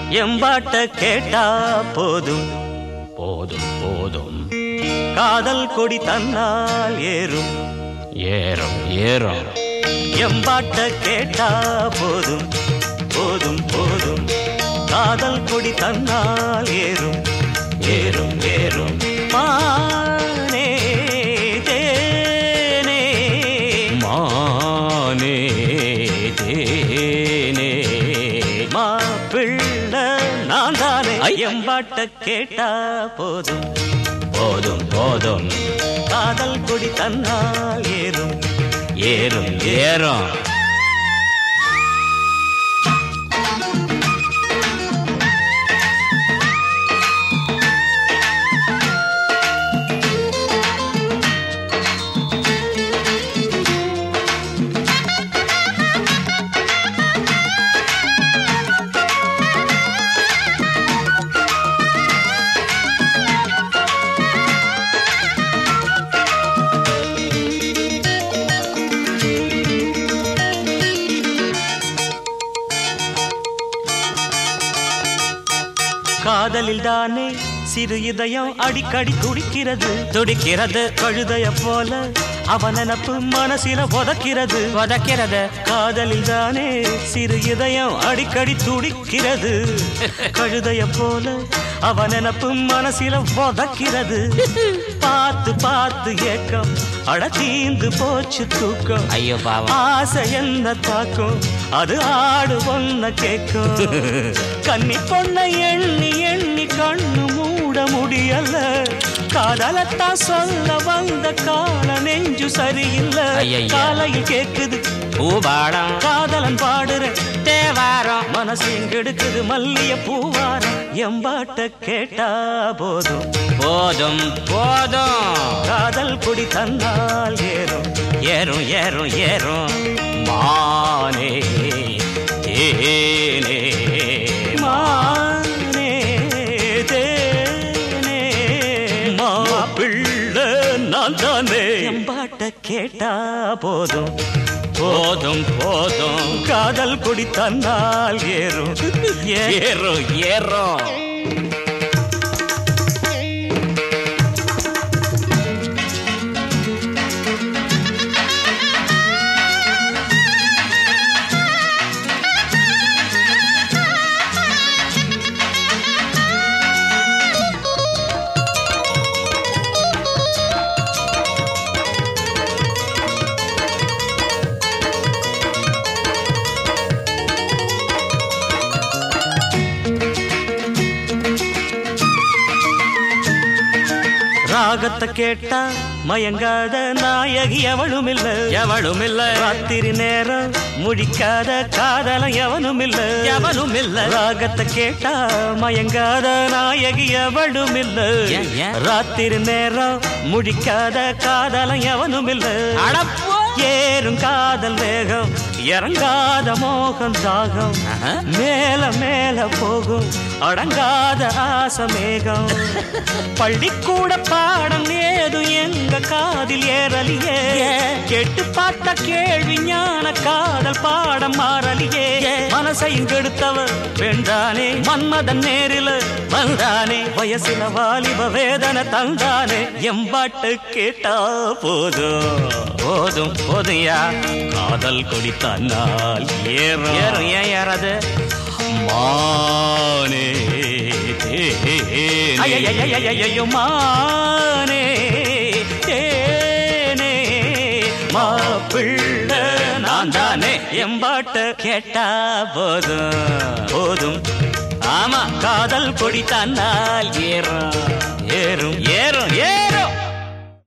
எம்பாட்ட கேட்டா போதும் போதும் போதும் காதல் கொடி தன்னால் ஏறும் ஏறும் ஏறும் எம்பாட்ட கேட்டா போதும் போதும் போதும் காதல் கொடி தன்னால் ஏறும் ஏறும் ஏறும் மானே தேனே மானே தேனே மாப்பிள்ள நான் தானே ஐ. எம்பாட்ட கேட்டா போதும் போதும் போதும் காதல் கொடி தன்னால் ஏறும் ஏறும் ஏறும் காதலில் தானே சிறு இதயம் அடிக்கடி துடிக்கிறது துடிக்கிறது கழுதைய போல அவன் நினப்பு மனசில உதக்கிறது உதைக்கிறது காதலில் தானே சிறு இதயம் அடிக்கடி துடிக்கிறது கழுதைய போல அவன் நினப்பு மனசில உதக்கிறது பார்த்து பார்த்து ஏக்கம் அட தீந்து போச்சு தூக்கம் ஐயோ பாவம் ஆசை என்ன தாக்கும் அது ஆடு ஒன்ன கேட்கும் கன்னி பொண்ண எண்ணி எண்ணி கண்ணு மூட முடியல காதலத்தான் சொல்ல வந்த கால நெஞ்சு சரியில்லை ஐயைய. காலையில் கேக்குது பூபாடம் காதலன் பாடுற தேவாரம் மனசு கெடுக்குது மல்லிய பூவாரம் எம்பாட்ட கேட்டா போதும் போதும் போதும் காதல் குடி தன்னால் ஏறும் ஏறும் ஏறும் ஏறும் மானே தேனே மானே தேனே மாப்பிள்ளை நான் தானே எம்பாட்ட கேட்டா போதும் போதும் போதும் காதல் குடி தன்னால் ஏறும் ஏ- ஏறும் ஏறும் ராகத்தை கேட்டா மயங்காத நாயகி எவளும் இல்ல எவளும் இல்ல ராத்திரி நேரம் முடிக்காத காதல எவனும் இல்ல எவனும் இல்ல ராகத்தை கேட்டா மயங்காத நாயகி எவளும் இல்ல ஏன், ஏன்? ராத்திரி நேரம் முடிக்காத காதல எவனும் இல்ல அடப்போ ஏறும் காதல் வேகம் இறங்காத மோகம் தாகம் ஆஹா. மேல மேல போகும் அடங்காத ஆசமேகம் பள்ளிக்கூட பாடம் ஏது எங்க காதில் ஏறலியே கேட்டு பார்த்த கேள்வி ஞான காதல் பாடம் மாறலியே மனசையும் கெடுத்தவர் பெண்தானே மன்மதன் நேரில வந்தானே வயசுல வாலிப வேதனை தந்தானே எம்பாட்டு கேட்டா போதும் போதும் போதும்யா காதல் கொடி தன்னால் ஏறும் ஏறும் ஏன் ஏறாது மானே ஐயையையையையோ மானே தேனே மாப்பிள்ளை நான் தானே எம்பாட்ட கேட்டா போதும் போதும் ஆமா காதல் கொடி தன்னால் ஏறும் ஏறும் ஏறும் ஏ